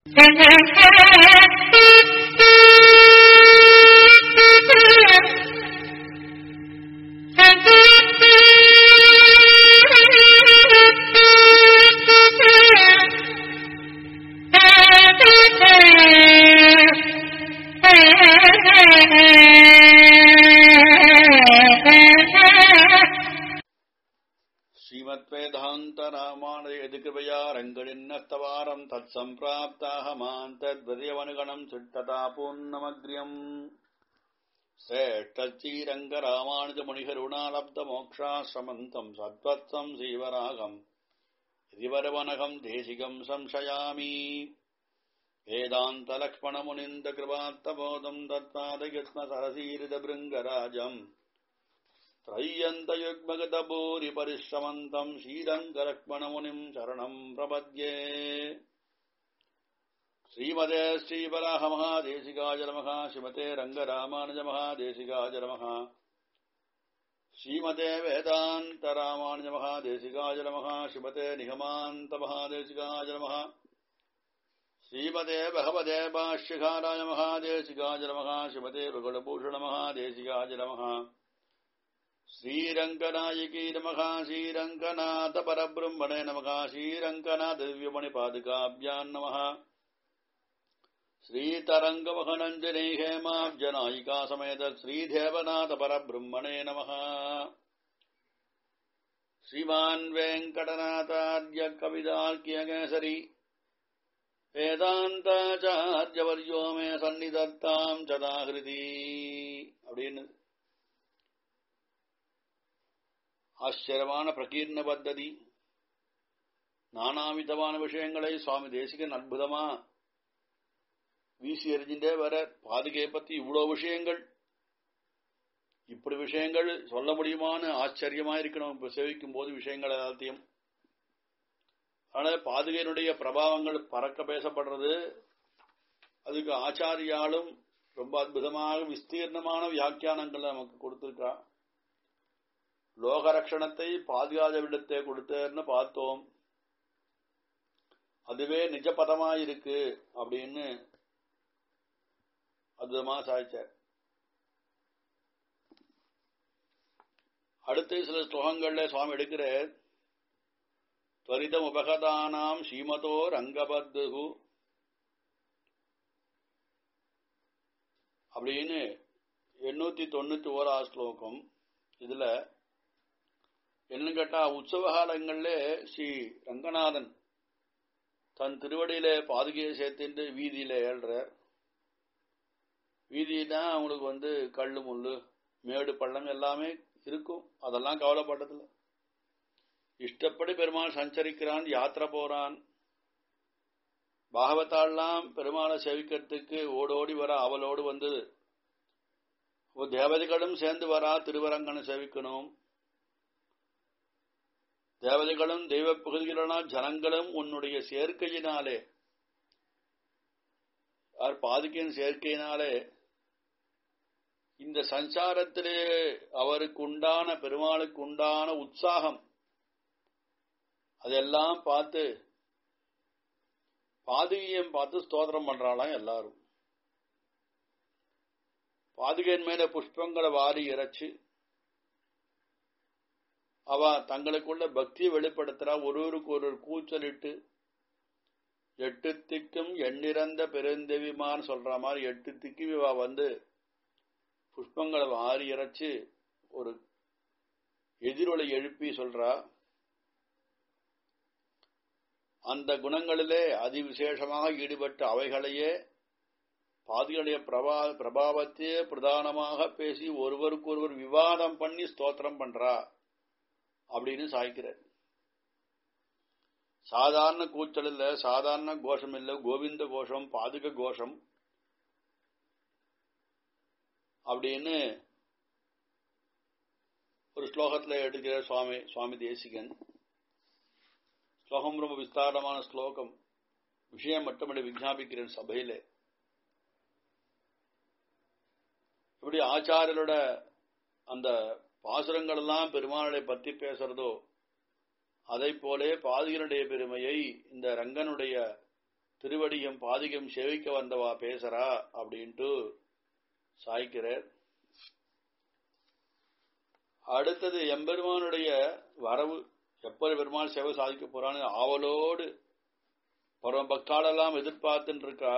श्रीमद्वेदान्तरामाणयदिकृपया रङ्गडिन्नस्तवारम् तत्सम्प्राप्ताहमान् तद्वदयवनुगणम् चिट्टता पूर्णमग्र्यम् श्रेष्ठश्रीरङ्गरामानुजमुनिकरुणालब्धमोक्षाश्रमन्तम् सद्वत्सम् श्रीवरागम् इदिवरवनघम् देशिकम् संशयामि वेदान्तलक्ष्मणमुनिन्दकृपात्तबोधम् दत्तादयत्नसरसीरिदभृङ्गराजम् त्रय्यन्तयुग्मगतभूरिपरिश्रमन्तम् श्रीरङ्गलक्ष्मणमुनिम् शरणम् प्रपद्ये श्रीमते श्रीवराहमहादेशिकाय नमः श्रीमते रङ्गरामानुजमहादेशिकाय नमः श्रीमते वेदान्तरामानुजमहादेशिकाय नमः श्रीमते निगमान्तमहादेशिकाय नमः श्रीमते भगवते भाष्यकाराय महादेशिकाय नमः श्रीमते भगवभूषणमहादेशिकाय नमः श्रीरङ्गनायकी नमः श्रीरङ्गनाथपरब्रह्मणे नमः श्रीरङ्गनाथदिव्यमणिपादुकाभ्याम् नमः श्रीतरङ्गवहनञ्जने हेमाब्जनायिका समेत श्रीदेवनाथपरब्रह्मणे नमः श्रीमान् वेङ्कटनाथार्य कविदार्क्यकेसरी வேதாந்தாச்சாரியவர்யோ மே சந்நிதத்தாம் சதாகிருதி அப்படின்னு ஆச்சரியமான பிரகீர்ண பத்ததி நானாவிதமான விஷயங்களை சுவாமி தேசிகன் அற்புதமா வீசி எறிஞ்சிட்டே வர பாதுகையை பத்தி இவ்வளவு விஷயங்கள் இப்படி விஷயங்கள் சொல்ல முடியுமான்னு ஆச்சரியமா இருக்கணும் இப்ப சேவிக்கும் போது விஷயங்கள் எல்லாத்தையும் அதனால பாதுகையினுடைய பிரபாவங்கள் பறக்க பேசப்படுறது அதுக்கு ஆச்சாரியாலும் ரொம்ப அற்புதமாக விஸ்தீர்ணமான வியாக்கியானங்கள் நமக்கு கொடுத்திருக்கா லோகரக்ஷணத்தை பாதுகாத விடத்தை கொடுத்தேன்னு பார்த்தோம் அதுவே நிஜபதமாயிருக்கு அப்படின்னு அற்புதமா சாய்ச்சார் அடுத்து சில ஸ்லோகங்கள்ல சுவாமி எடுக்கிற त्वरितम् उपगतानाम् श्रीमतो ரங்கபத்துகு அப்படின்னு எண்ணூத்தி தொண்ணூத்தி ஓரா ஸ்லோகம் இதுல என்ன கேட்டா உற்சவ காலங்கள்ல ஸ்ரீ ரங்கநாதன் தன் திருவடியில பாதுகையை சேர்த்துட்டு வீதியில ஏழ்றார் வீதினா அவங்களுக்கு வந்து கல்லு முள்ளு மேடு பள்ளம் எல்லாமே இருக்கும் அதெல்லாம் கவலைப்பட்டதில்லை இஷ்டப்படி பெருமாள் சஞ்சரிக்கிறான் யாத்திரை போறான் பாகவத்தாள்லாம் பெருமாளை சேவிக்கிறதுக்கு ஓடோடி வர அவளோடு வந்தது தேவதைகளும் சேர்ந்து வரா திருவரங்கனை சேவிக்கணும் தேவதைகளும் தெய்வ பகுதிகளா ஜனங்களும் உன்னுடைய சேர்க்கையினாலே யார் பாதுகையின் சேர்க்கையினாலே இந்த சஞ்சாரத்திலே அவருக்கு உண்டான பெருமாளுக்கு உண்டான உற்சாகம் அதெல்லாம் பார்த்து பாதுகையம் பார்த்து ஸ்தோத்திரம் பண்றாளாம் எல்லாரும் பாதுகையின் மேல புஷ்பங்களை வாரி இறைச்சு அவ தங்களுக்குள்ள பக்தியை வெளிப்படுத்துறா ஒருவருக்கு ஒரு கூச்சலிட்டு எட்டு திக்கும் எண்ணிறந்த பெருந்தெவிமான்னு சொல்ற மாதிரி எட்டு திக்கு இவ வந்து புஷ்பங்களை வாரி இறைச்சு ஒரு எதிரொலை எழுப்பி சொல்றா அந்த குணங்களிலே அதிவிசேஷமாக ஈடுபட்ட அவைகளையே பாதிகளுடைய பிரபா பிரபாவத்தையே பிரதானமாக பேசி ஒருவருக்கு ஒருவர் விவாதம் பண்ணி ஸ்தோத்திரம் பண்றா அப்படின்னு சாய்க்கிறார் சாதாரண கூச்சல் இல்ல சாதாரண கோஷம் இல்ல கோவிந்த கோஷம் பாதுக கோஷம் அப்படின்னு ஒரு ஸ்லோகத்துல எடுக்கிற சுவாமி சுவாமி தேசிகன் ஸ்லோகம் ரொம்ப விஸ்தாரமான ஸ்லோகம் விஷயம் மட்டுமடி விஜாபிக்கிறேன் சபையிலே இப்படி ஆச்சாரியரோட அந்த பாசுரங்கள் எல்லாம் பெருமாளை பற்றி பேசுறதோ அதை போலே பாதிகளுடைய பெருமையை இந்த ரங்கனுடைய திருவடியும் பாதிகம் சேவிக்க வந்தவா பேசுறா அப்படின்ட்டு சாய்க்கிறார் அடுத்தது எம்பெருமானுடைய வரவு எப்ப பெருமாள் சேவை சாதிக்க போறான்னு ஆவலோடு பரம பக்தாலெல்லாம் எதிர்பார்த்துட்டு இருக்கா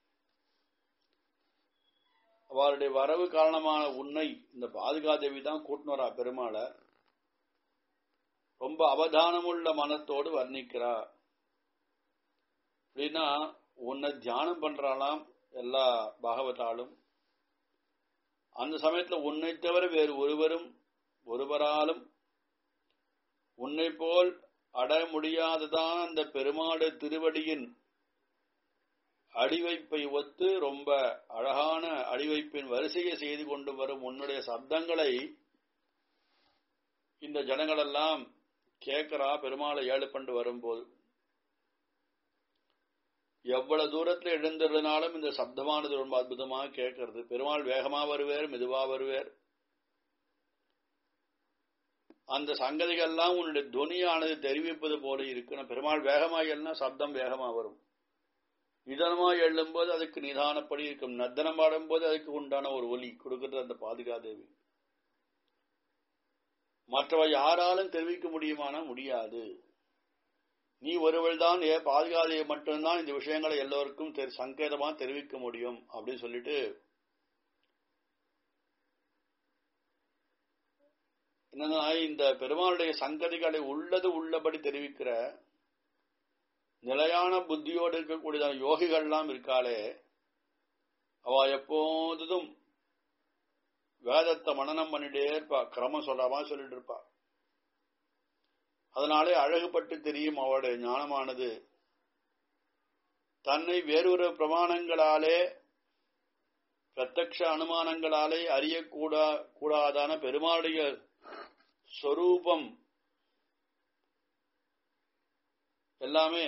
அவருடைய வரவு காரணமான உன்னை இந்த பாதுகாதேவி தான் கூட்டினரா பெருமாளை ரொம்ப அவதானமுள்ள மனத்தோடு வர்ணிக்கிறா அப்படின்னா உன்னை தியானம் பண்றாளாம் எல்லா பாகவதாலும் அந்த சமயத்துல உன்னை தவிர வேறு ஒருவரும் ஒருவராலும் உன்னை போல் அட முடியாததான் அந்த பெருமாடு திருவடியின் அடிவைப்பை ஒத்து ரொம்ப அழகான அடிவைப்பின் வரிசையை செய்து கொண்டு வரும் உன்னுடைய சப்தங்களை இந்த ஜனங்களெல்லாம் கேட்கிறா பெருமாளை ஏழு பண்டு வரும்போது எவ்வளவு தூரத்துல எழுந்திருந்தாலும் இந்த சப்தமானது ரொம்ப அற்புதமாக கேட்கறது பெருமாள் வேகமா வருவேர் மெதுவா வருவேர் அந்த சங்கதிகள்லாம் உன்னுடைய துணியானது தெரிவிப்பது போல இருக்கணும் பெருமாள் வேகமா எல்லாம் சப்தம் வேகமா வரும் நிதானமா எழும்போது அதுக்கு நிதானப்படி இருக்கும் நர்த்தனம் பாடும்போது அதுக்கு உண்டான ஒரு ஒலி கொடுக்கிறது அந்த பாதுகாதேவி மற்றவை யாராலும் தெரிவிக்க முடியுமானா முடியாது நீ ஒருவள் தான் ஏ பாதுகாதேவி மட்டும்தான் இந்த விஷயங்களை எல்லோருக்கும் சங்கேதமா தெரிவிக்க முடியும் அப்படின்னு சொல்லிட்டு என்னன்னா இந்த பெருமாளுடைய சங்கதிகளை உள்ளது உள்ளபடி தெரிவிக்கிற நிலையான புத்தியோடு இருக்கக்கூடிய யோகிகள்லாம் இருக்காளே அவ எப்போதும் வேதத்தை மனநம் பண்ணிட்டே இருப்பா கிரமம் சொல்லாம சொல்லிட்டு இருப்பா அதனாலே அழகுபட்டு தெரியும் அவளுடைய ஞானமானது தன்னை வேறொரு பிரமாணங்களாலே பிரத்யக்ஷ அனுமானங்களாலே அறியக்கூடா கூடாதான பெருமாளுடைய ஸ்வரூபம் எல்லாமே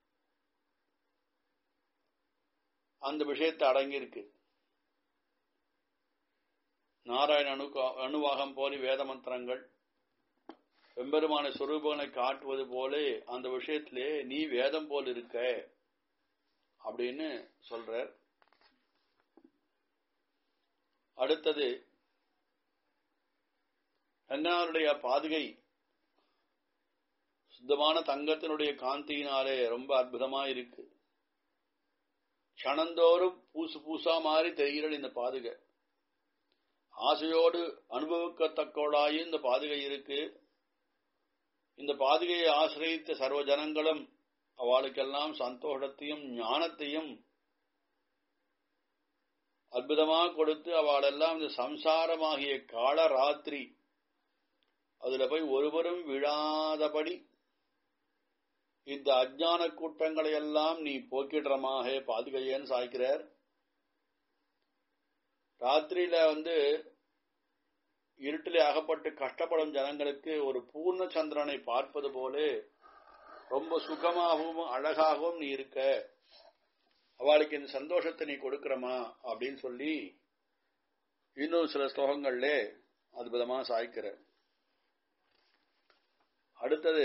அந்த விஷயத்தை அடங்கியிருக்கு நாராயண அணு அணுவாகம் போலி வேத மந்திரங்கள் வெம்பெருமான சுரூபங்களை காட்டுவது போலே அந்த விஷயத்திலே நீ வேதம் போல் இருக்க அப்படின்னு சொல்ற அடுத்தது ரங்கனாருடைய பாதுகை சுத்தமான தங்கத்தினுடைய காந்தியினாலே ரொம்ப அற்புதமா இருக்கு க்ஷணந்தோறும் பூசு பூசா மாறி தெரிகிறது இந்த பாதுகை ஆசையோடு அனுபவிக்கத்தக்கோடாய் இந்த பாதுகை இருக்கு இந்த பாதுகையை ஆசிரியத்த சர்வ ஜனங்களும் அவளுக்கெல்லாம் சந்தோஷத்தையும் ஞானத்தையும் அற்புதமாக கொடுத்து அவளெல்லாம் இந்த சம்சாரமாகிய கால ராத்திரி அதுல போய் ஒருவரும் விழாதபடி இந்த அஜான கூட்டங்களை எல்லாம் நீ போக்கிடுறமாக பாதுகையேன்னு சாய்க்கிறார் ராத்திரியில வந்து இருட்டிலே அகப்பட்டு கஷ்டப்படும் ஜனங்களுக்கு ஒரு பூர்ண சந்திரனை பார்ப்பது போல ரொம்ப சுகமாகவும் அழகாகவும் நீ இருக்க அவளுக்கு இந்த சந்தோஷத்தை நீ கொடுக்கிறமா அப்படின்னு சொல்லி இன்னும் சில ஸ்லோகங்கள்ல அற்புதமா சாய்க்கிற அடுத்தது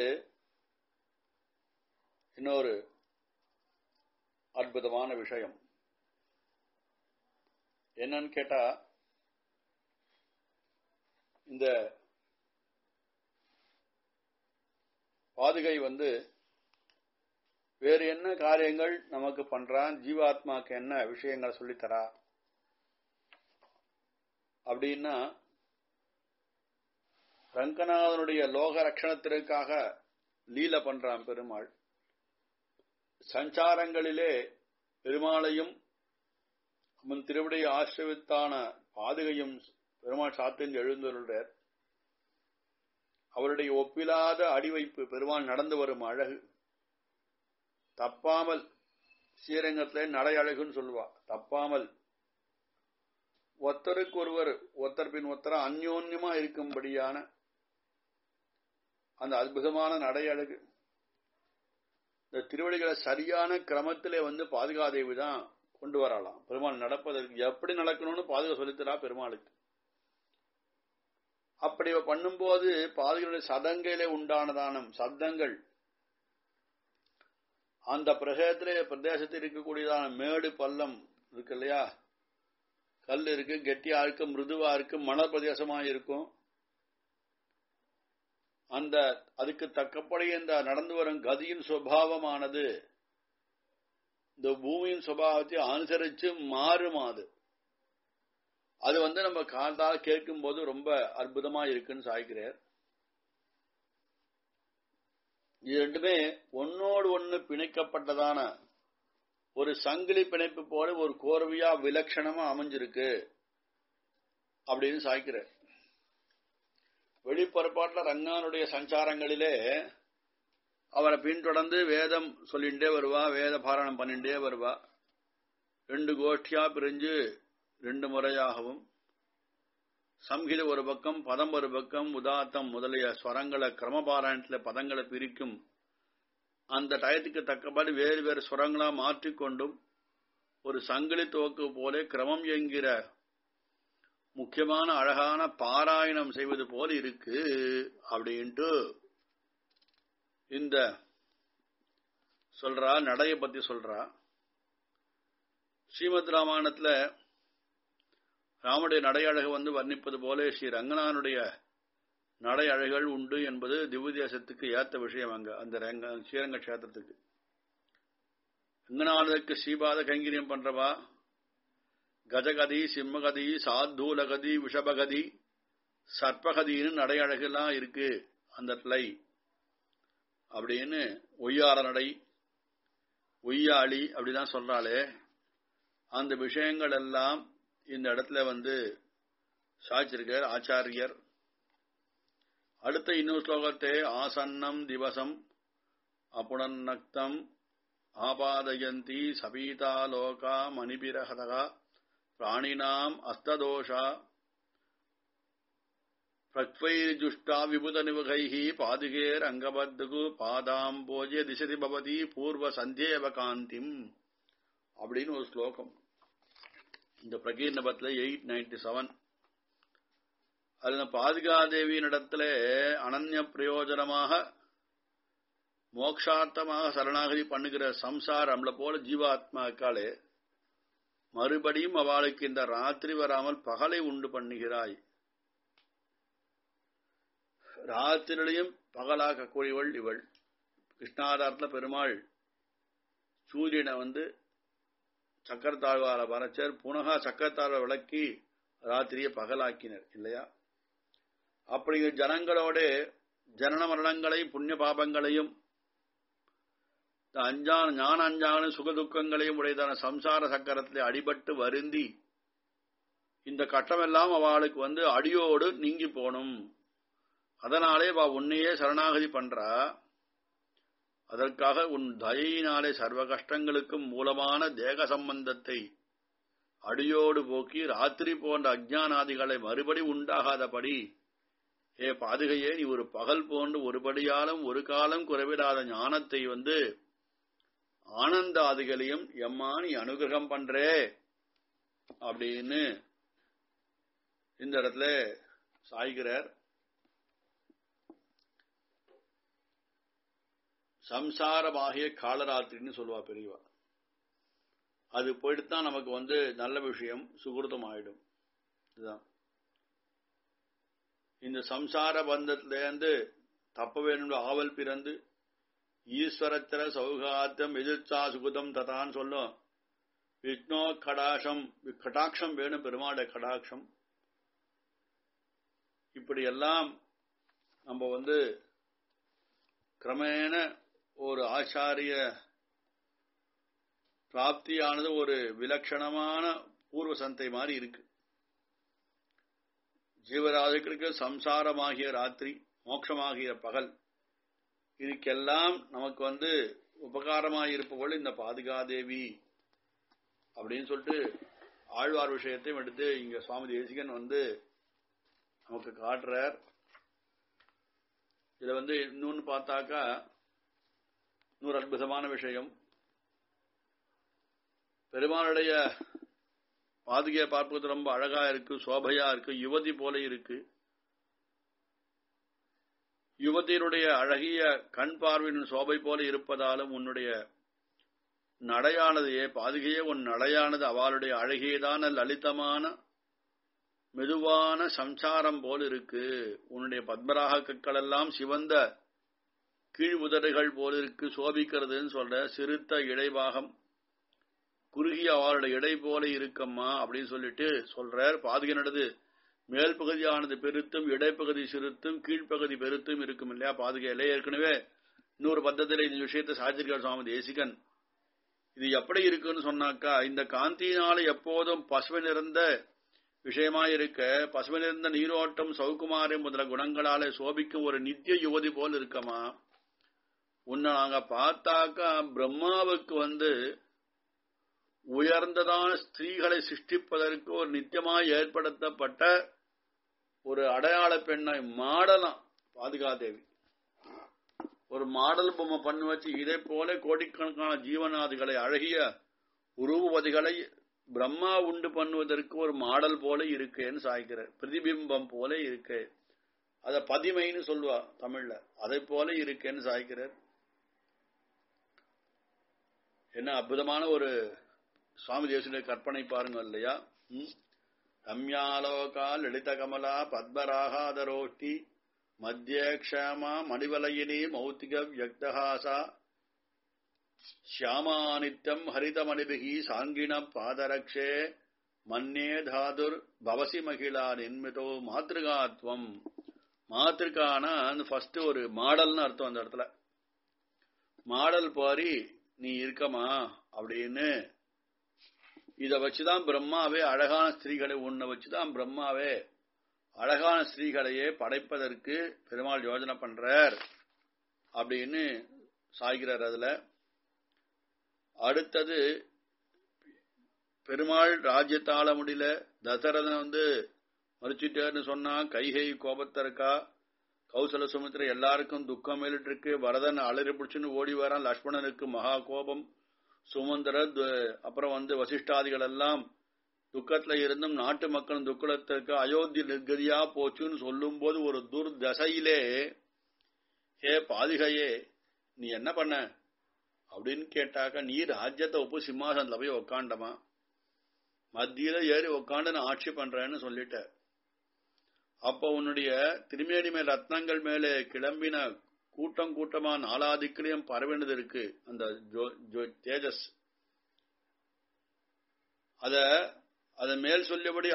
இன்னொரு அற்புதமான விஷயம் என்னன்னு கேட்டா இந்த பாதுகை வந்து வேறு என்ன காரியங்கள் நமக்கு பண்றான் ஜீவாத்மாக்கு என்ன விஷயங்களை சொல்லித்தரா அப்படின்னா ரங்கநாதனுடைய லோக ரட்சணத்திற்காக லீல பண்றான் பெருமாள் சஞ்சாரங்களிலே பெருமாளையும் அவன் திருவிடைய ஆசிரவித்தான பாதுகையும் பெருமாள் சாத்தின் எழுந்துள்ளார் அவருடைய ஒப்பிலாத அடிவைப்பு பெருமாள் நடந்து வரும் அழகு தப்பாமல் ஸ்ரீரங்கத்திலே நடை அழகுன்னு சொல்லுவா தப்பாமல் ஒத்தருக்கு ஒருவர் ஒத்தர் பின் ஒத்தர அந்யோன்யமா இருக்கும்படியான அந்த அற்புதமான நடை அழகு இந்த திருவடிகளை சரியான கிரமத்திலே வந்து பாதுகாதேவி தான் கொண்டு வரலாம் பெருமாள் நடப்பதற்கு எப்படி நடக்கணும்னு பாதுகா சொல்லித்தரா பெருமாளுக்கு அப்படி பண்ணும்போது பாதுகளுடைய சதங்கையிலே உண்டானதான சப்தங்கள் அந்த பிரதேசத்திலே பிரதேசத்தில் இருக்கக்கூடியதான மேடு பள்ளம் இருக்கு இல்லையா கல் இருக்கு கெட்டியா இருக்கு மிருதுவா இருக்கு மணல் பிரதேசமா இருக்கும் அந்த அதுக்கு தக்கப்படி இந்த நடந்து வரும் கதியின் சுவாவமானது இந்த பூமியின் சுபாவத்தை அனுசரிச்சு மாறுமாது அது வந்து நம்ம காதால் கேட்கும் போது ரொம்ப அற்புதமா இருக்குன்னு சாய்க்கிறார் இது ரெண்டுமே ஒன்னோடு ஒன்னு பிணைக்கப்பட்டதான ஒரு சங்கிலி பிணைப்பு போல ஒரு கோர்வையா விலட்சணமா அமைஞ்சிருக்கு அப்படின்னு சாய்க்கிறார் வெளிப்புறப்பாட்டில் ரங்கானுடைய சஞ்சாரங்களிலே அவரை பின்தொடர்ந்து வேதம் சொல்லிண்டே வருவா வேத பாராயணம் பண்ணிட்டே வருவா ரெண்டு கோஷ்டியா பிரிஞ்சு ரெண்டு முறையாகவும் சம்ஹித ஒரு பக்கம் பதம் ஒரு பக்கம் உதாத்தம் முதலிய ஸ்வரங்களை கிரமபாராயணத்தில் பதங்களை பிரிக்கும் அந்த டயத்துக்கு தக்கபடி வேறு வேறு ஸ்வரங்களா மாற்றிக்கொண்டும் ஒரு சங்கிலி துவக்கு போல கிரமம் என்கிற முக்கியமான அழகான பாராயணம் செய்வது போல இருக்கு அப்படின்ட்டு இந்த சொல்றா நடைய பத்தி சொல்றா ஸ்ரீமத் ராமாயணத்துல ராமுடைய நடை அழகு வந்து வர்ணிப்பது போல ஸ்ரீ ரங்கநாதனுடைய நடை அழகுகள் உண்டு என்பது திவ்யதேசத்துக்கு ஏத்த விஷயம் அங்க அந்த ரங்க ஸ்ரீரங்க கஷேத்திரத்துக்கு ரங்கநாதனுக்கு ஸ்ரீபாத கைங்கரியம் பண்றவா கஜகதி சிம்மகதி சாத்தூலகதி விஷபகதி சர்ப்பகதின்னு நடை அழகுலாம் இருக்கு அந்த இடத்துல அப்படின்னு ஒய்யார நடை ஒய்யாளி அப்படிதான் சொல்றாளே அந்த விஷயங்கள் எல்லாம் இந்த இடத்துல வந்து சாய்ச்சிருக்கார் ஆச்சாரியர் அடுத்த இன்னொரு ஸ்லோகத்தை ஆசன்னம் திவசம் அப்புணநக்தம் ஆபாதயந்தி சபீதா லோகா மணிபிரகதகா பிராணினாம் அஸ்ததோஷா பிரக்வைர்ஜுஷ்டா விபுத நிவகைஹி பாதுகேர் அங்கபத்துகு பாதாம்போஜே திசதி பவதி பூர்வ சந்தேவ காந்திம் அப்படின்னு ஒரு ஸ்லோகம் இந்த பிரகீர்ணபத்துல எயிட் நைன்டி செவன் அதுல பாதுகாதேவியின் இடத்துல அனன்ய பிரயோஜனமாக மோக்ஷார்த்தமாக சரணாகதி பண்ணுகிற சம்சாரம்ல போல ஜீவாத்மாக்களே மறுபடியும் அவளுக்கு இந்த ராத்திரி வராமல் பகலை உண்டு பண்ணுகிறாய் ராத்திரிலையும் பகலாக்கக்கூடியவள் இவள் கிருஷ்ணாதாரத்துல பெருமாள் சூரியனை வந்து சக்கரத்தாழ்வார வரைச்சர் புனகா சக்கரத்தாழ்வ விளக்கி ராத்திரியை பகலாக்கினர் இல்லையா அப்படி ஜனங்களோட ஜனன மரணங்களையும் புண்ணிய பாபங்களையும் அஞ்சான ஞான அஞ்சான சுகதுக்கங்களையும் உடையதான சம்சார சக்கரத்திலே அடிபட்டு வருந்தி இந்த கட்டமெல்லாம் அவளுக்கு வந்து அடியோடு நீங்கி போணும் அதனாலே அவ உன்னையே சரணாகதி பண்றா அதற்காக உன் தயையினாலே சர்வ கஷ்டங்களுக்கும் மூலமான தேக சம்பந்தத்தை அடியோடு போக்கி ராத்திரி போன்ற அஜானாதிகளை மறுபடி உண்டாகாதபடி ஏ பாதுகையே நீ ஒரு பகல் போன்று ஒருபடியாலும் ஒரு காலம் குறைவிடாத ஞானத்தை வந்து ஆனந்தாதிகளையும் எம்மா நீ அனுகிரகம் பண்றே அப்படின்னு இந்த இடத்துல சாய்கிறார் சம்சாரமாகிய காலராத்திரின்னு சொல்லுவா பெரியவா அது போயிட்டு தான் நமக்கு வந்து நல்ல விஷயம் சுகிருதம் ஆயிடும் இதுதான் இந்த சம்சார பந்தத்திலேருந்து தப்ப வேண்டும் ஆவல் பிறந்து ஈஸ்வரத்திர சௌகாத்தியம் எதிர்த்தா சுகுதம் ததான்னு சொல்லும் விஷ்ணோ கடாட்சம் கடாட்சம் வேணும் பெருமாளுடைய கடாட்சம் இப்படி எல்லாம் நம்ம வந்து கிரமேண ஒரு ஆச்சாரிய பிராப்தியானது ஒரு விலட்சணமான பூர்வ சந்தை மாதிரி இருக்கு ஜீவராஜிகளுக்கு சம்சாரமாகிய ராத்திரி மோட்சமாகிய பகல் இதுக்கெல்லாம் நமக்கு வந்து உபகாரமாக இருப்பவள் இந்த பாதுகாதேவி அப்படின்னு சொல்லிட்டு ஆழ்வார் விஷயத்தையும் எடுத்து இங்க சுவாமி தேசிகன் வந்து நமக்கு காட்டுறார் இதுல வந்து இன்னொன்னு பார்த்தாக்கா இன்னொரு அற்புதமான விஷயம் பெருமாளுடைய பாதுகையை பார்ப்பது ரொம்ப அழகா இருக்கு சோபையா இருக்கு யுவதி போல இருக்கு யுவதியினுடைய அழகிய கண் பார்வையின் சோபை போல இருப்பதாலும் உன்னுடைய நடையானது ஏ பாதுகையே உன் நடையானது அவளுடைய அழகியதான லலிதமான மெதுவான சம்சாரம் போல் இருக்கு உன்னுடைய பத்மராக கற்கள் எல்லாம் சிவந்த கீழ் உதடுகள் போல் இருக்கு சோபிக்கிறதுன்னு சொல்ற சிறுத்த இடைபாகம் குறுகிய அவளுடைய இடை போல இருக்கம்மா அப்படின்னு சொல்லிட்டு சொல்றார் பாதுகையினது மேல் பகுதியானது பெருத்தும் இடைப்பகுதி சிறுத்தும் கீழ்ப்பகுதி பெருத்தும் இருக்கும் இல்லையா பாதுகையிலே ஏற்கனவே இன்னொரு பத்தத்தில் இந்த விஷயத்தை சாதிச்சிருக்கார் சுவாமி தேசிகன் இது எப்படி இருக்குன்னு சொன்னாக்கா இந்த காந்தியினால எப்போதும் பசுமை நிறைந்த விஷயமா இருக்க பசுமை நிறைந்த நீரோட்டம் சௌகுமாரி முதல குணங்களாலே சோபிக்கும் ஒரு நித்திய யுவதி போல் இருக்கமா உன்னை நாங்க பார்த்தாக்கா பிரம்மாவுக்கு வந்து உயர்ந்ததான ஸ்திரீகளை சிருஷ்டிப்பதற்கு ஒரு நித்தியமாய் ஏற்படுத்தப்பட்ட ஒரு அடையாள பெண்ணை மாடலாம் பாதுகாதேவி ஒரு மாடல் பொம்மை பண்ணி வச்சு இதை போல கோடிக்கணக்கான ஜீவனாதிகளை அழகிய உருவதிகளை பிரம்மா உண்டு பண்ணுவதற்கு ஒரு மாடல் போல இருக்கேன்னு சாய்க்கிறார் பிரதிபிம்பம் போல இருக்கு அத பதிமைன்னு சொல்லுவா தமிழ்ல அதை போல இருக்கேன்னு சாய்க்கிறார் என்ன அற்புதமான ஒரு சுவாமி தேவசுடைய கற்பனை பாருங்க இல்லையா ரம்யாலோகா லலித கமலா பத்மராகாதரோஷ்டி மத்திய க்ஷமா மணிவலயினி மௌத்திக வியக்தஹாசா ஷியாமானித்யம் ஹரிதமணிபிகி சாங்கிண பாதரக்ஷே மன்னே தாதுர் பவசி மகிழா நின்மிதோ மாத்திருகாத்வம் மாத்திருக்கான அந்த ஃபர்ஸ்ட் ஒரு மாடல்னு அர்த்தம் அந்த இடத்துல மாடல் பாரி நீ இருக்கமா அப்படின்னு இத வச்சுதான் பிரம்மாவே அழகான ஸ்திரீகளை உன்னை வச்சுதான் பிரம்மாவே அழகான ஸ்திரீகளையே படைப்பதற்கு பெருமாள் யோஜனை பண்றார் அப்படின்னு சாய்கிறார் அதுல அடுத்தது பெருமாள் ராஜ்யத்தாள முடியல தசரதன் வந்து மறுச்சிட்டார்னு சொன்னா கைகை கோபத்தை இருக்கா கௌசல சுமித்திர எல்லாருக்கும் துக்கம் மேலிட்டு இருக்கு வரதன் அலறி பிடிச்சுன்னு ஓடி வரான் லக்ஷ்மணனுக்கு மகா கோபம் சுமந்திர அப்புறம் வந்து வசிஷ்டாதிகள் எல்லாம் துக்கத்துல இருந்தும் நாட்டு மக்கள் துக்கத்திற்கு அயோத்தி நிர்கதியா போச்சுன்னு சொல்லும் போது ஒரு துர்தசையிலே ஹே பாதிகையே நீ என்ன பண்ண அப்படின்னு கேட்டாக்க நீ ராஜ்யத்தை ஒப்பு சிம்மாசனத்துல போய் உக்காண்டமா மத்தியில ஏறி உக்காண்டு நான் ஆட்சி பண்றேன்னு சொல்லிட்ட அப்ப உன்னுடைய திருமேனி மேல் ரத்னங்கள் மேலே கிளம்பின கூட்டம் கூட்டமா நாலாதிக்கிலையும் பரவினது இருக்கு அந்த தேஜஸ் அத அதன் மேல் சொல்லியபடி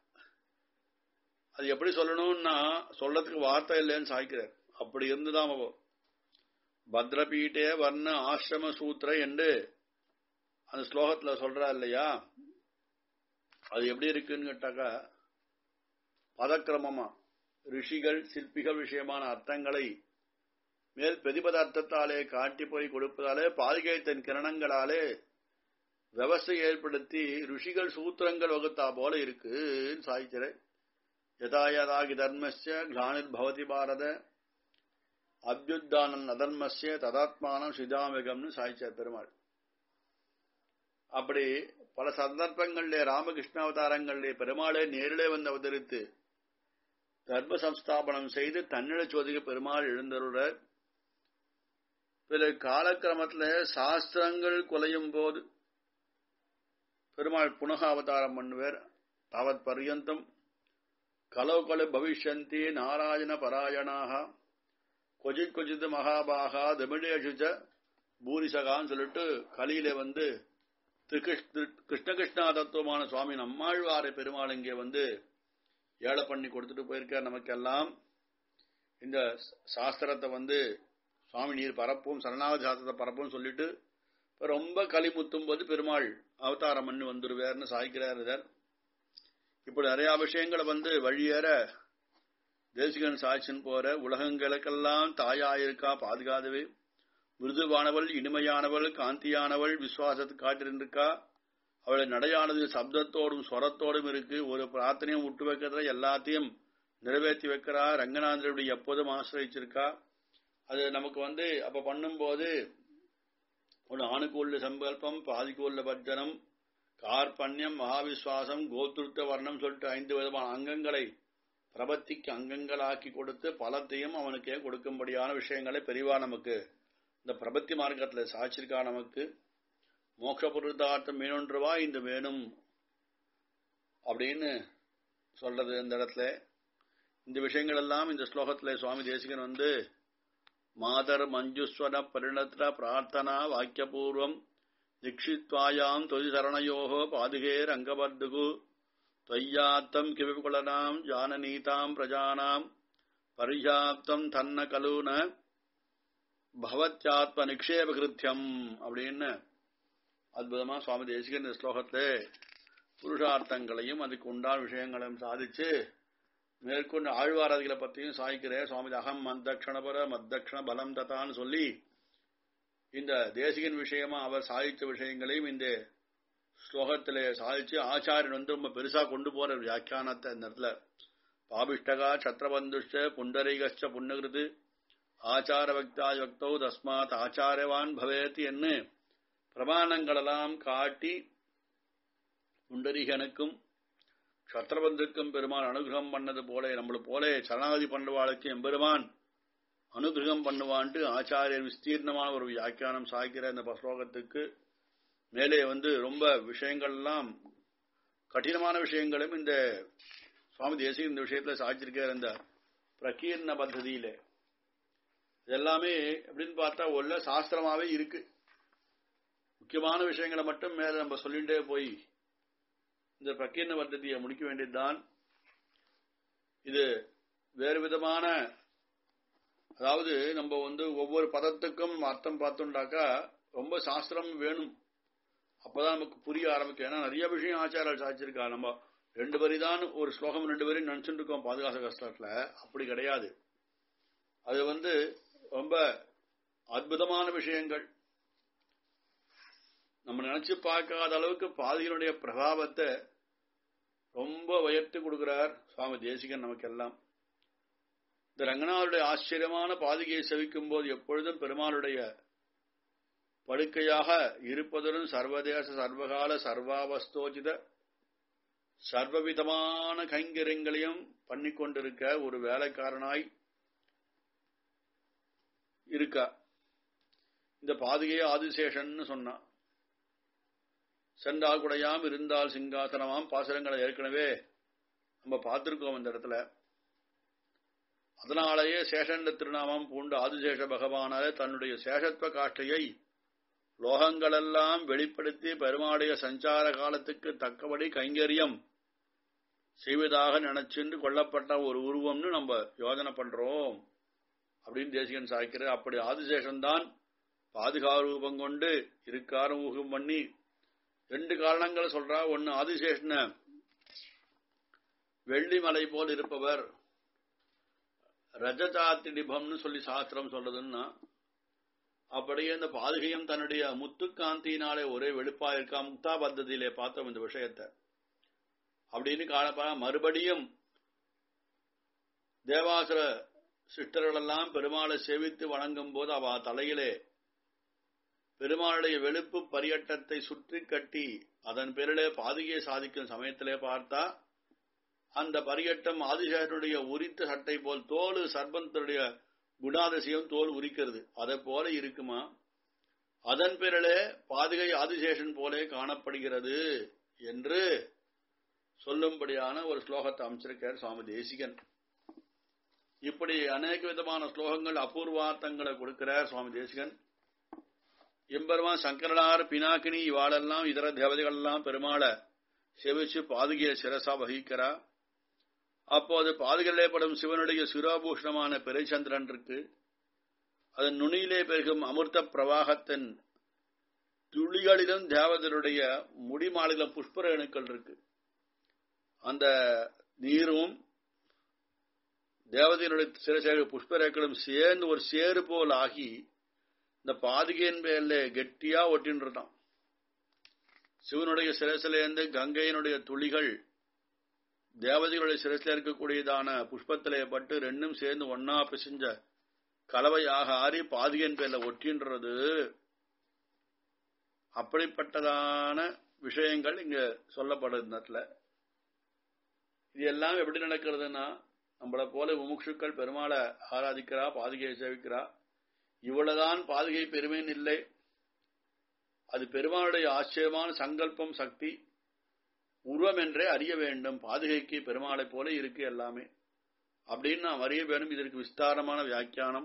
அது எப்படி சொல்லணும்னா சொல்றதுக்கு வார்த்தை இல்லைன்னு சாய்க்கிறார் அப்படி இருந்துதான் பத்ரபீட்டே வர்ண ஆசிரம சூத்திர என்று அந்த ஸ்லோகத்துல சொல்றா இல்லையா அது எப்படி இருக்குன்னு கேட்டாக்கா பதக்கிரமமா ரிஷிகள் சிற்பிகள் விஷயமான அர்த்தங்களை மேல் பிரதிபதார்த்தத்தாலே காட்டி போய் கொடுப்பதாலே பாதுகை தன் கிரணங்களாலே விவசாய ஏற்படுத்தி ருஷிகள் சூத்திரங்கள் வகுத்தா போல இருக்கு சாய்க்கிறேன் யதாயதாகி தர்மஸ்ய கிளானிர் பவதி பாரத அபியுத்தானன் அதர்மஸ்ய ததாத்மானம் சிதாமிகம்னு சாய்ச்சார் பெருமாள் அப்படி பல சந்தர்ப்பங்களிலே ராமகிருஷ்ண அவதாரங்களிலே பெருமாளே நேரிலே வந்து அவதரித்து தர்ம சம்ஸ்தாபனம் செய்து தன்னிட சோதிக பெருமாள் எழுந்தருட பிறகு காலக்கிரமத்துல சாஸ்திரங்கள் குலையும் போது பெருமாள் புனக அவதாரம் பண்ணுவார் தாவத் பர்யந்தம் கலோ கலு பவிஷ்யந்தி நாராயண பராயணாக கொஜித் கொஜித் மகாபாகா தமிழேஷுச்ச பூரிசகான்னு சொல்லிட்டு கலியில வந்து கிருஷ்ண கிருஷ்ணா தத்துவமான சுவாமி நம்மாழ்வாரை பெருமாள் இங்கே வந்து ஏழை பண்ணி கொடுத்துட்டு போயிருக்கார் நமக்கெல்லாம் இந்த சாஸ்திரத்தை வந்து சுவாமி நீர் பரப்பும் சரணாகதி சாஸ்திரத்தை பரப்பும் சொல்லிட்டு இப்ப ரொம்ப களி முத்தும் போது பெருமாள் அவதாரம் பண்ணி வந்துருவார்னு சாய்க்கிறார் இதர் இப்படி நிறைய விஷயங்களை வந்து வழியேற தேசிகன் சாட்சின்னு போற உலகங்களுக்கெல்லாம் தாயாயிருக்கா பாதுகாதவே மிருதுவானவள் இனிமையானவள் காந்தியானவள் விசுவாசத்தை காட்டிருந்திருக்கா அவளை நடையானது சப்தத்தோடும் ஸ்வரத்தோடும் இருக்கு ஒரு பிரார்த்தனையும் விட்டு வைக்கிறத எல்லாத்தையும் நிறைவேற்றி வைக்கிறா ரங்கநாதனுடைய எப்போதும் ஆசிரியிருக்கா அது நமக்கு வந்து அப்ப பண்ணும்போது ஒன்று ஆணுக்கு உள்ள சங்கல்பம் பாதிக்கு உள்ள பஜனம் கார்பண்யம் மகாவிஸ்வாசம் கோத்ருத்த வர்ணம் சொல்லிட்டு ஐந்து விதமான அங்கங்களை பிரபத்திக்கு அங்கங்களாக்கி கொடுத்து பலத்தையும் அவனுக்கே கொடுக்கும்படியான விஷயங்களை பெரிவா நமக்கு இந்த பிரபத்தி மார்க்கத்துல சாட்சிருக்கா நமக்கு மோட்ச புருதார்த்தம் மீனொன்றுவா இந்த வேணும் அப்படின்னு சொல்றது இந்த இடத்துல இந்த விஷயங்கள் எல்லாம் இந்த ஸ்லோகத்துல சுவாமி தேசிகன் வந்து மாதர் மஞ்சுஸ்வர பரிணத்திர பிரார்த்தனா வாக்கியபூர்வம் தீட்சித்வாயாம் தொதி சரணயோகோ பாதுகேர் அங்கபர்துகு त्वय्यात्तम् किविकुलनाम् जाननीताम् प्रजानाम् பரியாப்தம் தன்ன கலூன பகவத்யாத்ம நிக்ஷேபகிருத்தியம் அப்படின்னு அற்புதமா சுவாமி தேசிகன் இந்த ஸ்லோகத்திலே புருஷார்த்தங்களையும் அதுக்கு உண்டான விஷயங்களையும் சாதிச்சு மேற்கொண்டு ஆழ்வாரதிகளை பற்றியும் சாய்க்கிறேன் சுவாமி அகம் மத்தக்ஷணபர மத்தக்ஷண பலம் தத்தான்னு சொல்லி இந்த தேசிகன் விஷயமா அவர் சாதித்த விஷயங்களையும் இந்த ஸ்லோகத்திலே சாதிச்சு ஆச்சாரியன் வந்து ரொம்ப பெருசா கொண்டு போற வியாக்கியானத்தை இந்த இடத்துல பாபிஷ்டகா சத்ரபந்துஷ்ட புண்டரீகச்ச புண்ணகிருது ஆச்சார பக்தாய் பக்தௌ தஸ்மாத் ஆச்சாரவான் பவேத் என்று பிரமாணங்களெல்லாம் காட்டி புண்டரீகனுக்கும் சத்ரபந்துக்கும் பெருமான் அனுகிரகம் பண்ணது போல நம்மளை போல சரணாகதி பண்ணுவாளுக்கு எம்பெருமான் அனுகிரகம் பண்ணுவான்ட்டு ஆச்சாரியர் விஸ்தீர்ணமான ஒரு வியாக்கியானம் சாய்க்கிற இந்த ஸ்லோகத்துக்கு மேலே வந்து ரொம்ப விஷயங்கள்லாம் கடினமான விஷயங்களும் இந்த சுவாமி தேசிக இந்த விஷயத்துல சாய்ச்சிருக்கார் இந்த பிரகீர்ண பத்ததியில இதெல்லாமே எப்படின்னு பார்த்தா உள்ள சாஸ்திரமாவே இருக்கு முக்கியமான விஷயங்களை மட்டும் மேல நம்ம சொல்லிட்டே போய் இந்த பிரகீர்ண பத்ததியை முடிக்க வேண்டியதுதான் இது வேறு விதமான அதாவது நம்ம வந்து ஒவ்வொரு பதத்துக்கும் அர்த்தம் பார்த்தோம்டாக்கா ரொம்ப சாஸ்திரம் வேணும் அப்பதான் நமக்கு புரிய ஆரம்பிக்கும் ஏன்னா நிறைய விஷயம் ஆச்சாரம் சாதிச்சிருக்கா நம்ம ரெண்டு வரி தான் ஒரு ஸ்லோகம் ரெண்டு வரி நினைச்சுட்டு இருக்கோம் பாதுகாச கஷ்டத்துல அப்படி கிடையாது அது வந்து ரொம்ப அற்புதமான விஷயங்கள் நம்ம நினைச்சு பார்க்காத அளவுக்கு பாதியினுடைய பிரபாவத்தை ரொம்ப உயர்த்தி கொடுக்கிறார் சுவாமி தேசிகன் நமக்கெல்லாம் இந்த ரங்கநாதருடைய ஆச்சரியமான பாதுகையை செவிக்கும் போது எப்பொழுதும் பெருமாளுடைய படுக்கையாக இருப்பதுடன் சர்வதேச சர்வகால சர்வாவஸ்தோஜித சர்வவிதமான கைங்கரியங்களையும் பண்ணிக்கொண்டிருக்க ஒரு வேலைக்காரனாய் இருக்கா இந்த பாதுகையை ஆதிசேஷன் சொன்னான் சென்றால் குடையாம் இருந்தால் சிங்காசனமாம் பாசுரங்களை ஏற்கனவே நம்ம பார்த்திருக்கோம் இந்த இடத்துல அதனாலேயே சேஷன் திருநாமம் பூண்டு ஆதிசேஷ பகவானாலே தன்னுடைய சேஷத்துவ காட்டையை லோகங்களெல்லாம் வெளிப்படுத்தி பெருமாடைய சஞ்சார காலத்துக்கு தக்கபடி கைங்கரியம் செய்வதாக நினைச்சுண்டு கொல்லப்பட்ட ஒரு உருவம்னு நம்ம யோஜனை பண்றோம் அப்படின்னு தேசிகன் சாய்க்கிறார் அப்படி ஆதிசேஷன் தான் பாதுகாரூபம் கொண்டு இருக்காரும் ஊகம் பண்ணி ரெண்டு காரணங்கள் சொல்றா ஒன்னு ஆதிசேஷன வெள்ளிமலை போல் இருப்பவர் ரஜதாத்திடிபம்னு சொல்லி சாஸ்திரம் சொல்றதுன்னா அப்படியே இந்த பாதுகையும் தன்னுடைய முத்துக்காந்தியினாலே ஒரே வெளுப்பா இருக்கா முக்தா பத்ததியிலே பார்த்தோம் இந்த விஷயத்தை அப்படின்னு காணப்பா மறுபடியும் தேவாசுர சிஸ்டர்களெல்லாம் பெருமாளை சேவித்து வணங்கும் போது அவ தலையிலே பெருமாளுடைய வெளுப்பு பரியட்டத்தை சுற்றி கட்டி அதன் பேரிலே பாதுகையை சாதிக்கும் சமயத்திலே பார்த்தா அந்த பரியட்டம் ஆதிசேஷனுடைய உரித்த சட்டை போல் தோல் சர்பந்தனுடைய குணாதிசயம் தோல் உரிக்கிறது அதை போல இருக்குமா அதன் பேரிலே பாதுகை ஆதிசேஷன் போலே காணப்படுகிறது என்று சொல்லும்படியான ஒரு ஸ்லோகத்தை அமைச்சிருக்கார் சுவாமி தேசிகன் இப்படி அநேக விதமான ஸ்லோகங்கள் அபூர்வார்த்தங்களை கொடுக்கிறார் சுவாமி தேசிகன் எம்பெருமான் சங்கரனார் பினாக்கினி இவாளெல்லாம் இதர தேவதைகள் எல்லாம் பெருமாளை செவிச்சு பாதுகையை சிரசா வகிக்கிறா அப்போது பாதுகளிலே படும் சிவனுடைய சிரோபூஷணமான பெருச்சந்திரன் இருக்கு அதன் நுனியிலே பெருகும் அமிர்த பிரவாகத்தின் துளிகளிலும் தேவதனுடைய முடிமாளிலும் புஷ்பரேணுக்கள் இருக்கு அந்த நீரும் தேவதையினுடைய சிறசேக புஷ்பரேக்களும் சேர்ந்து ஒரு சேறு போல் ஆகி இந்த பாதுகையின் மேல கெட்டியா ஒட்டின்றான் சிவனுடைய சிரசிலேருந்து கங்கையினுடைய துளிகள் தேவதைகளுடைய சிரசில் இருக்கக்கூடியதான புஷ்பத்திலே பட்டு ரெண்டும் சேர்ந்து ஒன்னா பிசைஞ்ச கலவையாக ஆறி பாதுகையின் பேர்ல ஒட்டின்றது அப்படிப்பட்டதான விஷயங்கள் இங்க சொல்லப்படுறதுல இது எல்லாம் எப்படி நடக்கிறதுனா நம்மளை போல முமுட்சுக்கள் பெருமாளை ஆராதிக்கிறா பாதுகையை சேவிக்கிறா இவ்வளவுதான் பாதுகை பெருமைன்னு இல்லை அது பெருமாளுடைய ஆச்சரியமான சங்கல்பம் சக்தி உருவம் என்றே அறிய வேண்டும் பாதுகைக்கு பெருமாளை போல இருக்கு எல்லாமே அப்படின்னு நாம் அறிய வேண்டும் இதற்கு விஸ்தாரமான வியாக்கியானம்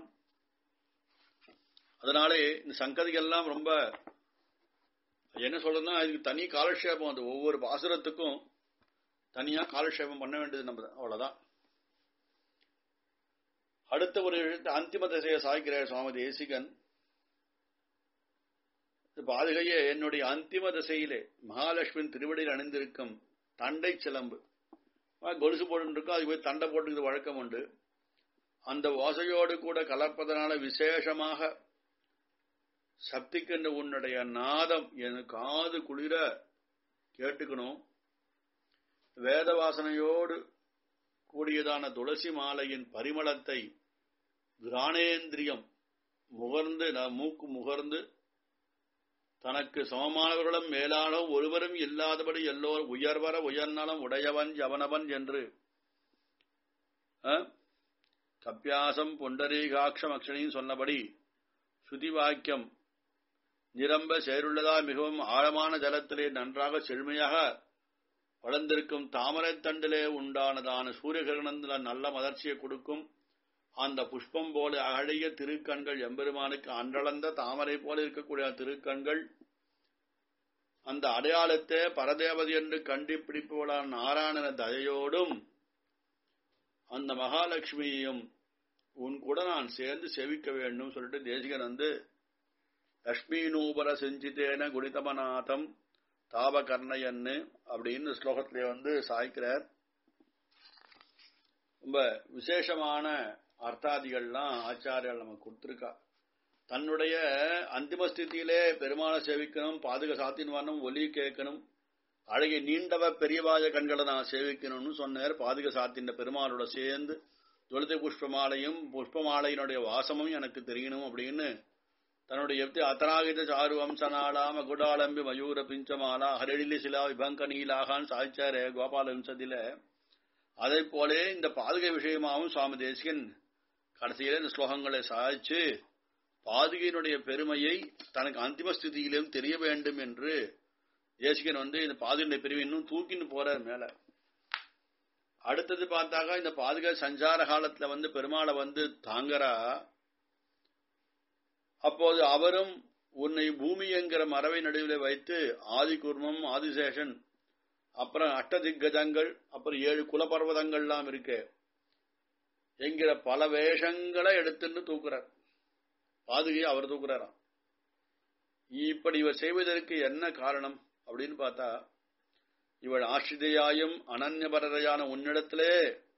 அதனாலே இந்த சங்கதிகள்லாம் ரொம்ப என்ன சொல்றதுன்னா இதுக்கு தனி காலக்ஷேபம் அது ஒவ்வொரு பாசுரத்துக்கும் தனியா காலக்ஷேபம் பண்ண வேண்டியது நம்ம அவ்வளவுதான் அடுத்த ஒரு எழுத்து அந்திம திசையை சாய்க்கிறார் சுவாமி தேசிகன் பாதுகையே என்னுடைய அந்திம திசையிலே மகாலட்சுமியின் திருவடியில் அணிந்திருக்கும் தண்டை சிலம்பு கொலுசு போட்டுருக்கோம் அது போய் தண்டை போட்டுக்கிறது வழக்கம் உண்டு அந்த ஓசையோடு கூட கலப்பதனால விசேஷமாக சக்திக்கின்ற உன்னுடைய நாதம் என் காது குளிர கேட்டுக்கணும் வேத வாசனையோடு கூடியதான துளசி மாலையின் பரிமளத்தை கிராணேந்திரியம் முகர்ந்து மூக்கு முகர்ந்து தனக்கு சமமானவர்களும் மேலானவும் ஒருவரும் இல்லாதபடி எல்லோரும் உயர்வர உயர்நலம் உடையவன் யவனவன் என்று கப்பியாசம் பொண்டரீகாட்சம் அக்ஷணியும் சொன்னபடி ஸ்ருதி வாக்கியம் நிரம்ப சேருள்ளதா மிகவும் ஆழமான ஜலத்திலே நன்றாக செழுமையாக வளர்ந்திருக்கும் தாமரை தண்டிலே உண்டானதான சூரியகிரணத்துல நல்ல மலர்ச்சியை கொடுக்கும் அந்த புஷ்பம் போல அழகிய திருக்கண்கள் எம்பெருமானுக்கு அன்றளந்த தாமரை போல இருக்கக்கூடிய திருக்கண்கள் அந்த அடையாளத்தை பரதேவதி என்று கண்டுபிடிப்பவளான நாராயண தயையோடும் அந்த மகாலட்சுமியையும் உன் கூட நான் சேர்ந்து செவிக்க வேண்டும் சொல்லிட்டு தேசிகன் வந்து லக்ஷ்மி நூபர செஞ்சித்தேன குணிதமநாதம் தாபகர்ணயன்னு அப்படின்னு ஸ்லோகத்திலே வந்து சாய்க்கிறார் ரொம்ப விசேஷமான அர்த்தாதிகள்லாம் ஆச்சாரியால் நமக்கு கொடுத்திருக்கா தன்னுடைய அந்திம ஸ்திதியிலே பெருமாளை சேவிக்கணும் பாதுக சாத்தின் வரணும் ஒலி கேட்கணும் அழகிய நீண்டவ பெரியவாய கண்களை நான் சேவிக்கணும்னு சொன்னார் பாதுக சாத்தின் பெருமாளோட சேர்ந்து துளசி புஷ்பமாலையும் புஷ்பமாலையினுடைய வாசமும் எனக்கு தெரியணும் அப்படின்னு தன்னுடைய எப்படி அத்தனாகித சாரு வம்சநாளாம குடாலம்பி மயூர பிஞ்சமாலா ஹரடிலி சிலா விபங்க நீலாகான் சாய்ச்சாரே கோபால வம்சத்தில அதை போலே இந்த பாதுகை விஷயமாகவும் சுவாமி தேசிகன் கடைசியில இந்த ஸ்லோகங்களை சாய்ச்சு பாதுகையினுடைய பெருமையை தனக்கு அந்திம ஸ்திதியிலும் தெரிய வேண்டும் என்று தேசிகன் வந்து இந்த பாதுகையுடைய பெருமை இன்னும் தூக்கின்னு போறார் மேல அடுத்தது பார்த்தாக்கா இந்த பாதுகை சஞ்சார காலத்துல வந்து பெருமாளை வந்து தாங்கறா அப்போது அவரும் உன்னை பூமி என்கிற மரவை நடுவில் வைத்து ஆதி குர்மம் ஆதிசேஷன் அப்புறம் அஷ்டதிக்கஜங்கள் அப்புறம் ஏழு குலபர்வதங்கள்லாம் இருக்கு என்கிற பல வேஷங்களை எடுத்துன்னு தூக்குறார் பாதுகையை அவர் தூக்குறாராம் இப்படி இவர் செய்வதற்கு என்ன காரணம் அப்படின்னு பார்த்தா இவள் ஆசிரியாயும் அனன்யபரரையான உன்னிடத்திலே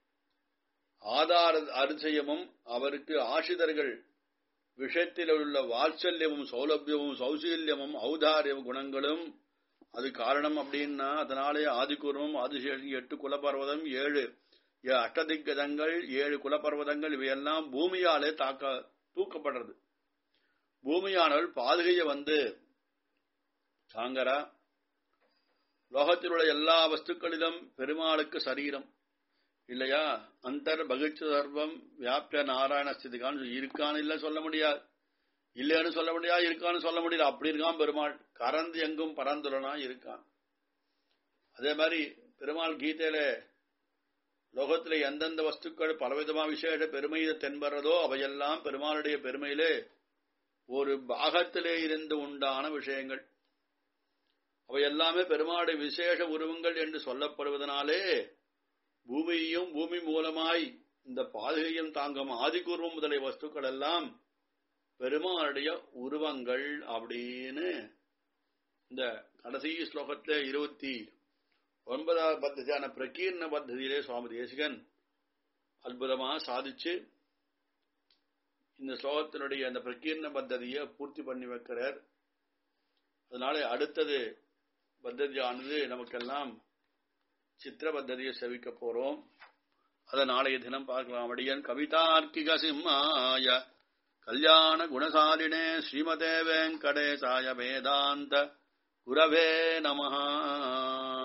ஆதார அரிசயமும் அவருக்கு ஆசிரியர்கள் விஷயத்தில் உள்ள வாத்சல்யமும் சௌலபியமும் சௌசீல்யமும் ஔதாரிய குணங்களும் அது காரணம் அப்படின்னா அதனாலே ஆதிக்கூர்மம் ஆதிசேஷன் எட்டு குலபர்வதம் ஏழு அஷ்டதிக்கதங்கள் ஏழு குலப்பர்வதங்கள் இவையெல்லாம் பூமியாலே தாக்க தூக்கப்படுறது பூமியானவள் பாதுகைய வந்து தாங்கரா லோகத்தில் உள்ள எல்லா வஸ்துக்களிலும் பெருமாளுக்கு சரீரம் இல்லையா அந்தர் பகிர்ச்சி சர்வம் வியாபிய நாராயண ஸ்திதிகான் இருக்கான்னு இல்ல சொல்ல முடியாது இல்லைன்னு சொல்ல முடியாது இருக்கான்னு சொல்ல முடியல அப்படி இருக்கான் பெருமாள் கறந்து எங்கும் பரந்துலனா இருக்கான் அதே மாதிரி பெருமாள் கீதையில லோகத்துல எந்தெந்த வஸ்துக்கள் பலவிதமா விசேஷ பெருமையை தென்படுறதோ அவையெல்லாம் பெருமாளுடைய பெருமையிலே ஒரு பாகத்திலே இருந்து உண்டான விஷயங்கள் அவை எல்லாமே பெருமாளுடைய விசேஷ உருவங்கள் என்று சொல்லப்படுவதனாலே பூமியையும் பூமி மூலமாய் இந்த பாதுகையும் தாங்கும் ஆதிகூர்வம் முதலிய வஸ்துக்கள் எல்லாம் பெருமாளுடைய உருவங்கள் அப்படின்னு இந்த கடைசி ஸ்லோகத்துல இருபத்தி ஒன்பதாவது பத்ததியான பிரகீர்ண பத்ததியிலே சுவாமி தேசிகன் அற்புதமா சாதிச்சு இந்த ஸ்லோகத்தினுடைய அந்த பிரகீர்ண பத்ததியை பூர்த்தி பண்ணி வைக்கிறார் அதனால அடுத்தது பத்ததியானது நமக்கெல்லாம் சித்திர பத்ததியை செவிக்க போறோம் அதை நாளைய தினம் பார்க்கலாம் அடியன் கவிதார்க்கிக சிம்மாய கல்யாண குணசாலினே ஸ்ரீமதே வெங்கடேசாய வேதாந்த குரவே நமஹா